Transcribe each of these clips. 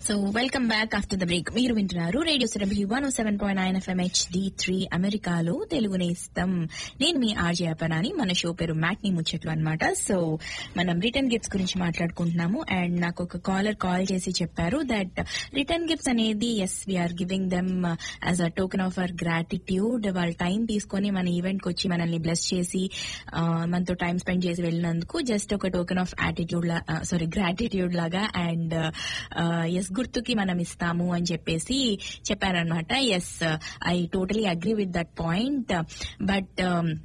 so welcome back after the break మీరు వింటున్నారు radio Surabhi one seven point nine FM HD three అమెరికాలో తెలుగు నేస్తం నేను మీ ఆర్జే అపరాని మన షో పేరు మ్యాట్ని ముచ్చట్లు అన్నమాట సో మనం రిటర్న్ గిఫ్ట్స్ గురించి మాట్లాడుకుంటున్నాము అండ్ నాకు ఒక కాలర్ కాల్ చేసి చెప్పారు దట్ రిటర్న్ గిఫ్ట్స్ అనేది is we are giving them as a token of our gratitude వాళ్ళ టైం తీసుకొని మన ఈవెంట్ కి వచ్చి మనల్ని బ్లెస్ చేసి ఆ, మనతో టైం స్పెండ్ చేసి వెళ్ళినందుకు జస్ట్ ఒక token of attitude sorry gratitude లాగా అండ్ ఎస్ గుర్తుకి మనం ఇస్తాము అని చెప్పేసి చెప్పారనమాట yes I totally agree with that point but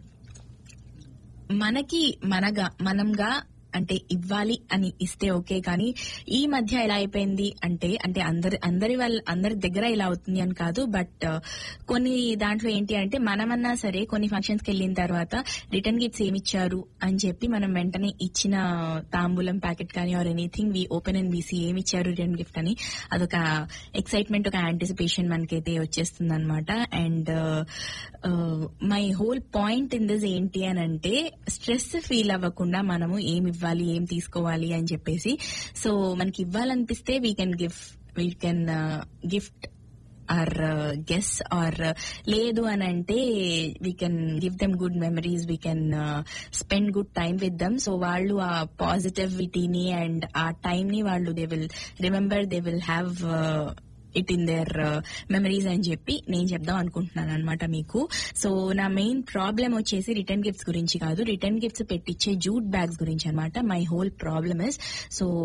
మనకి మనగా మనంగా అంటే ఇవ్వాలి అని ఇస్తే ఓకే కానీ ఈ మధ్య ఎలా అయిపోయింది అంటే అంటే అందరి అందరి వాళ్ళ అందరి దగ్గర ఇలా అవుతుంది అని కాదు బట్ కొన్ని దాంట్లో ఏంటి అంటే మనమన్నా సరే కొన్ని ఫంక్షన్స్ కి వెళ్ళిన తర్వాత రిటర్న్ గిఫ్ట్స్ ఏమి ఇచ్చారు అని చెప్పి మనం వెంటనే ఇచ్చిన తాంబూలం ప్యాకెట్ కానీ or anything we open and బీసీ ఏమి ఇచ్చారు రిటర్న్ గిఫ్ట్ అని అదొక ఎక్సైట్మెంట్ ఒక యాంటిసిపేషన్ మనకైతే వచ్చేస్తుంది అనమాట and my whole point in this ఏంటి అని అంటే స్ట్రెస్ ఫీల్ అవ్వకుండా మనము ఏమి ఇవ్వాలి ఏం తీసుకోవాలి అని చెప్పేసి సో మనకి ఇవ్వాలనిపిస్తే we can gift we can gift or guess or లేదు అని అంటే we can give them good memories we can spend good time with them so వాళ్ళు ఆ పాజిటివిటీని అండ్ ఆ టైం ని వాళ్ళు they will remember they will have it in their memories అని చెప్పి నేను చెప్దాం అనుకుంటున్నాను అనమాట మీకు సో నా మెయిన్ ప్రాబ్లం వచ్చేసి రిటర్న్ గిఫ్ట్స్ గురించి కాదు రిటర్న్ గిఫ్ట్స్ పెట్టించే జూట్ బ్యాగ్స్ గురించి అనమాట my whole problem is so